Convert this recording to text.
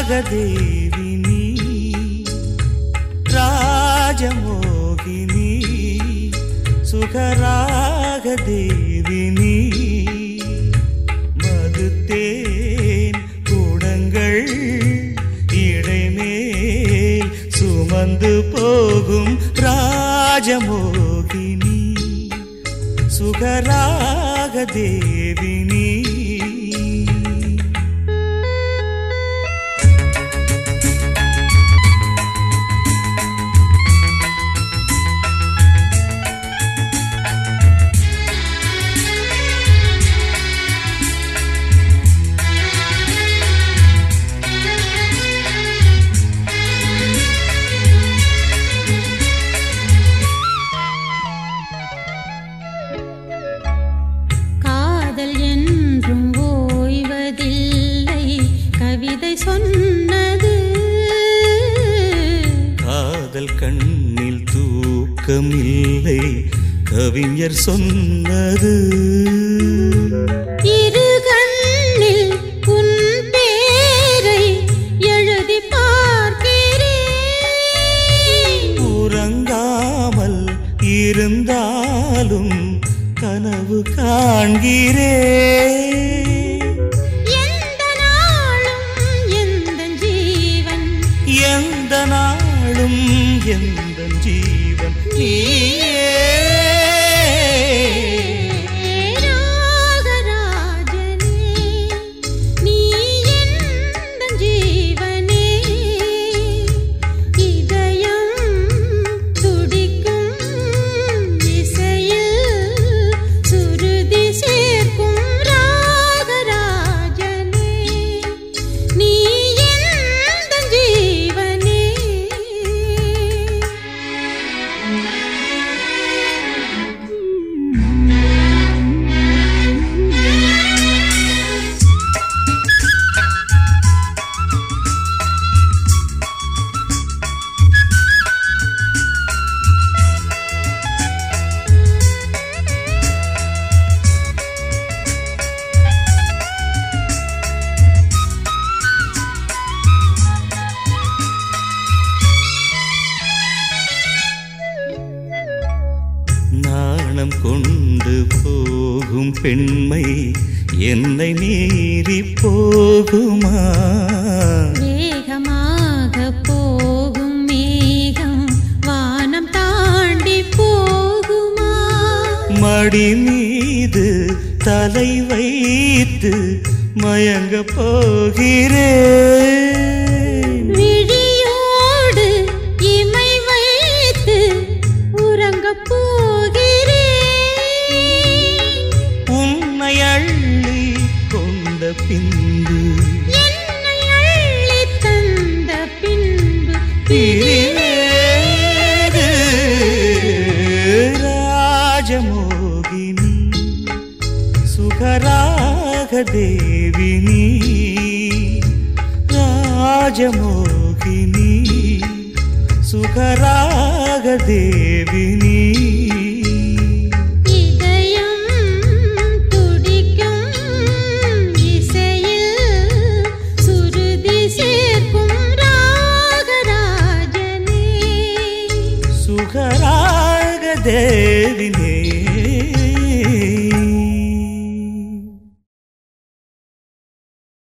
சுகராகதேவினி ராஜமோகினி சுகராகதேவினி மதுத்தேன் கூடங்கள் இடைமேல் சுமந்து போகும் ராஜமோகினி சுகராகதேவினி காதல் என்றும் ஓய்வதில்லை கவிதை சொன்னது காதல் கண்ணில் தூக்கமில்லை கவிஞர் சொன்னது இரு கண்ணில் உன் பேரை எழுதி பார்க்கிறேன் உறங்காமல் இருந்தாலும் கனவு காண்கிறேன் எந்த நாளும் எந்த ஜீவன் எந்த நாளும் எந்த ஜீவன் நீயே ராகராஜனே நீ எந்த ஜீவனே இதயம் துடிக்கும் இசையில் சுருதி சேர்க்கும் ராகராஜனே நீ எந்த ஜீவனே நாணம் கொண்டு போகும் பெண்மை என்னை மீறி போகுமா வேகமாக போகும் மேகம் வானம் தாண்டி போகுமா மடி மீது தலை வைத்து மயங்க போகிறேன் விழியோடு இமை வைத்து உறங்கப் போகிறேன் உன்னை அள்ளி கொண்ட பின்பு என்னை அள்ளித் தந்த பின்பு பிரிவேது ராஜமோகினி சுகராக தேவினி ராஜமோகினி சுகராக தேவினி இதயம் துடிக்கும் இசையில் சுருதி சேர்க்கும் ராகராஜனே சுகராக தேவினே